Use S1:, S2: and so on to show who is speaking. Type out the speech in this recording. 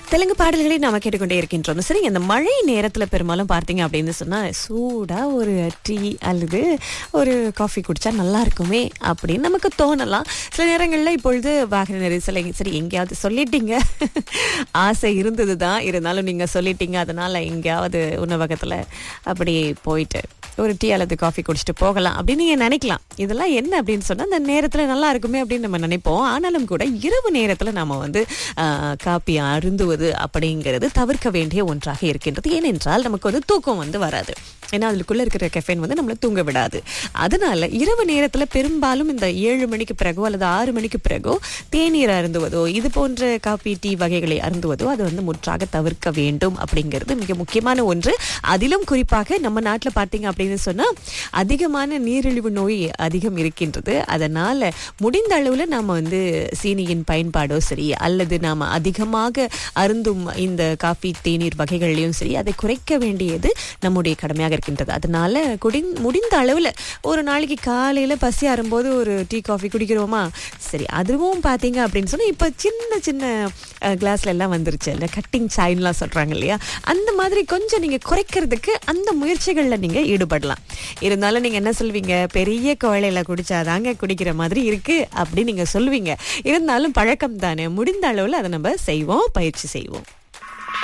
S1: தெலுங்கு பாடல்களை நாம கேட்டுக்கொண்டே இருக்கின்றோம் சரி இந்த மழை நேரத்துல பெரும்பாலும் பார்த்தீங்க அப்படின்னு சொன்னா சூடா ஒரு டீ அல்லது ஒரு காஃபி குடிச்சா நல்லா இருக்குமே அப்படின்னு நமக்கு தோணலாம் சில நேரங்கள்ல இப்பொழுது வாகன நெரிசலை சரி எங்கேயாவது சொல்லிட்டீங்க ஆசை இருந்தது தான் இருந்தாலும் நீங்க சொல்லிட்டீங்க அதனால எங்கேயாவது உணவகத்துல அப்படி போயிட்டு ஒரு டீ அல்லது காஃபி குடிச்சிட்டு போகலாம் அப்படின்னு நீங்க நினைக்கலாம் இதெல்லாம் என்ன அப்படின்னு சொன்னா அந்த நேரத்துல நல்லா இருக்குமே அப்படின்னு நம்ம நினைப்போம் ஆனாலும் கூட இரவு நேரத்துல நாம வந்து ஆஹ், காப்பி அருந்துவது அப்படிங்கிறது தவிர்க்க வேண்டிய ஒன்றாக இருக்கின்றது ஏனென்றால் நமக்கு வந்து தூக்கம் வந்து வராது ஏன்னா அதுக்குள்ள இருக்கிற கெஃபைன் வந்து நம்மளை தூங்க விடாது அதனால இரவு நேரத்துல பெரும்பாலும் இந்த ஏழு மணிக்கு பிறகோ அல்லது ஆறு மணிக்கு பிறகோ தேநீர் அருந்துவதோ இது போன்ற காபி டீ வகைகளை அருந்துவதோ அது வந்து முற்றாக தவிர்க்க வேண்டும் அப்படிங்கிறது மிக முக்கியமான ஒன்று அதிலும் குறிப்பாக நம்ம நாட்டில் பார்த்தீங்க அப்படின்னு சொன்னா அதிகமான நீரிழிவு நோய் அதிகம் இருக்கின்றது அதனால முடிந்த அளவுல நாம வந்து சீனியின் பயன்பாடோ சரி அல்லது நாம அதிகமாக அருந்தும் இந்த காஃபி தேநீர் வகைகள்லையும் சரி அதை குறைக்க வேண்டியது நம்முடைய கடமையாக இருக்கின்றது அதனால குடி முடிந்த அளவுல ஒரு நாளைக்கு காலையில பசி ஆறும்போது ஒரு டீ காஃபி குடிக்கிறோமா சரி அதுவும் பாத்தீங்க அப்படின்னு சொன்னா இப்ப சின்ன சின்ன அஹ், கிளாஸ்ல எல்லாம் வந்துருச்சு இல்ல கட்டிங் சாயின்லாம் சொல்றாங்க இல்லையா அந்த மாதிரி கொஞ்சம் நீங்க குறைக்கிறதுக்கு அந்த முயற்சிகள்ல நீங்க ஈடுபடலாம் இருந்தாலும் நீங்க என்ன சொல்வீங்க பெரிய குவளையில குடிச்சாதாங்க குடிக்கிற மாதிரி இருக்கு அப்படின்னு நீங்க சொல்லுவீங்க இருந்தாலும் பழக்கம் தானே முடிந்த அளவுல அதை நம்ம செய்வோம் பயிற்சி செய்வோம்